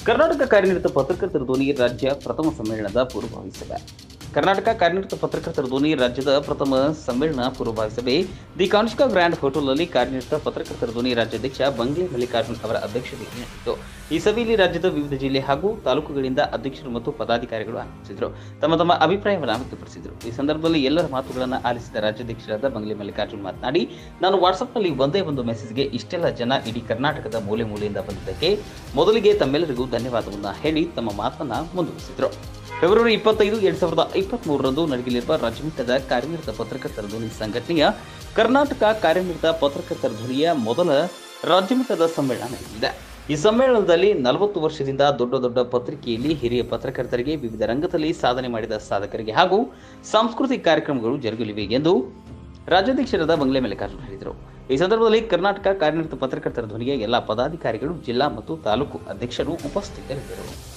ಕರ್ನಾಟಕ ಕಾರ್ಯನಿರತ ಪತ್ರಕರ್ತರ ಧ್ವನಿ ರಾಜ್ಯ ಪ್ರಥಮ ಸಮ್ಮೇಳನದ ಪೂರ್ವಭಾವಿ ಸಭೆ ಕರ್ನಾಟಕ ಕಾರ್ಯನಿರತ ಪತ್ರಕರ್ತರ ಧ್ವನಿ ರಾಜ್ಯದ ಪ್ರಥಮ ಸಮ್ಮೇಳನ ಪೂರ್ವಭಾವಿ ಸಭೆ ದಿ ಕಾನ್ಸ್ಕಾ ಗ್ರ್ಯಾಂಡ್ ಹೋಟೆಲ್ನಲ್ಲಿ ಕಾರ್ಯನಿರತ ಪತ್ರಕರ್ತರ ಧ್ವನಿ ರಾಜ್ಯಾಧ್ಯಕ್ಷ ಬಂಗ್ಲೆ ಮಲ್ಲಿಕಾರ್ಜುನ್ ಅವರ ಅಧ್ಯಕ್ಷತೆಯಲ್ಲಿ ನಡೆಯಿತು ಈ ಸಭೆಯಲ್ಲಿ ರಾಜ್ಯದ ವಿವಿಧ ಜಿಲ್ಲೆ ಹಾಗೂ ತಾಲೂಕುಗಳಿಂದ ಅಧ್ಯಕ್ಷರು ಮತ್ತು ಪದಾಧಿಕಾರಿಗಳು ಆಗಮಿಸಿದರು ತಮ್ಮ ತಮ್ಮ ಅಭಿಪ್ರಾಯವನ್ನು ವ್ಯಕ್ತಪಡಿಸಿದರು ಈ ಸಂದರ್ಭದಲ್ಲಿ ಎಲ್ಲರ ಮಾತುಗಳನ್ನು ಆಲಿಸಿದ ರಾಜ್ಯಾಧ್ಯಕ್ಷರಾದ ಬಂಗ್ಲೆ ಮಲ್ಲಿಕಾರ್ಜುನ್ ಮಾತನಾಡಿ ನಾನು ವಾಟ್ಸ್ಆಪ್ನಲ್ಲಿ ಒಂದೇ ಒಂದು ಮೆಸೇಜ್ಗೆ ಇಷ್ಟೆಲ್ಲ ಜನ ಇಡೀ ಕರ್ನಾಟಕದ ಮೂಲೆ ಮೂಲೆಯಿಂದ ಬಂದಿದ್ದಕ್ಕೆ ಮೊದಲಿಗೆ ತಮ್ಮೆಲ್ಲರಿಗೂ ಧನ್ಯವಾದವನ್ನ ಹೇಳಿ ತಮ್ಮ ಮಾತನ್ನ ಮುಂದುವರಿಸಿದರು ಫೆಬ್ರವರಿ ಇಪ್ಪತ್ತೈದು ಎರಡ್ ಸಾವಿರದ ಇಪ್ಪತ್ತ್ ಮೂರರಂದು ನಡೆಯಲಿರುವ ರಾಜ್ಯಮಟ್ಟದ ಕಾರ್ಯನಿರತ ಪತ್ರಕರ್ತರ ಧ್ವನಿ ಸಂಘಟನೆಯ ಕರ್ನಾಟಕ ಕಾರ್ಯನಿರತ ಪತ್ರಕರ್ತರ ಧ್ವನಿಯ ಮೊದಲ ರಾಜ್ಯಮಟ್ಟದ ಸಮ್ಮೇಳನ ನಡೆಯಲಿದೆ ಈ ಸಮ್ಮೇಳನದಲ್ಲಿ ನಲವತ್ತು ವರ್ಷದಿಂದ ದೊಡ್ಡ ದೊಡ್ಡ ಪತ್ರಿಕೆಯಲ್ಲಿ ಹಿರಿಯ ಪತ್ರಕರ್ತರಿಗೆ ವಿವಿಧ ರಂಗದಲ್ಲಿ ಸಾಧನೆ ಮಾಡಿದ ಸಾಧಕರಿಗೆ ಹಾಗೂ ಸಾಂಸ್ಕೃತಿಕ ಕಾರ್ಯಕ್ರಮಗಳು ಜರುಗಲಿವೆ ಎಂದು ರಾಜ್ಯಾಧ್ಯಕ್ಷರಾದ ಬಂಗ್ಲೆ ಮಲ್ಲಿಕಾರ್ಜುನ್ ಹೇಳಿದರು ಈ ಸಂದರ್ಭದಲ್ಲಿ ಕರ್ನಾಟಕ ಕಾರ್ಯನಿರತ ಪತ್ರಕರ್ತರ ಧ್ವನಿಯ ಎಲ್ಲ ಪದಾಧಿಕಾರಿಗಳು ಜಿಲ್ಲಾ ಮತ್ತು ತಾಲೂಕು ಅಧ್ಯಕ್ಷರು ಉಪಸ್ಥಿತರಿದ್ದರು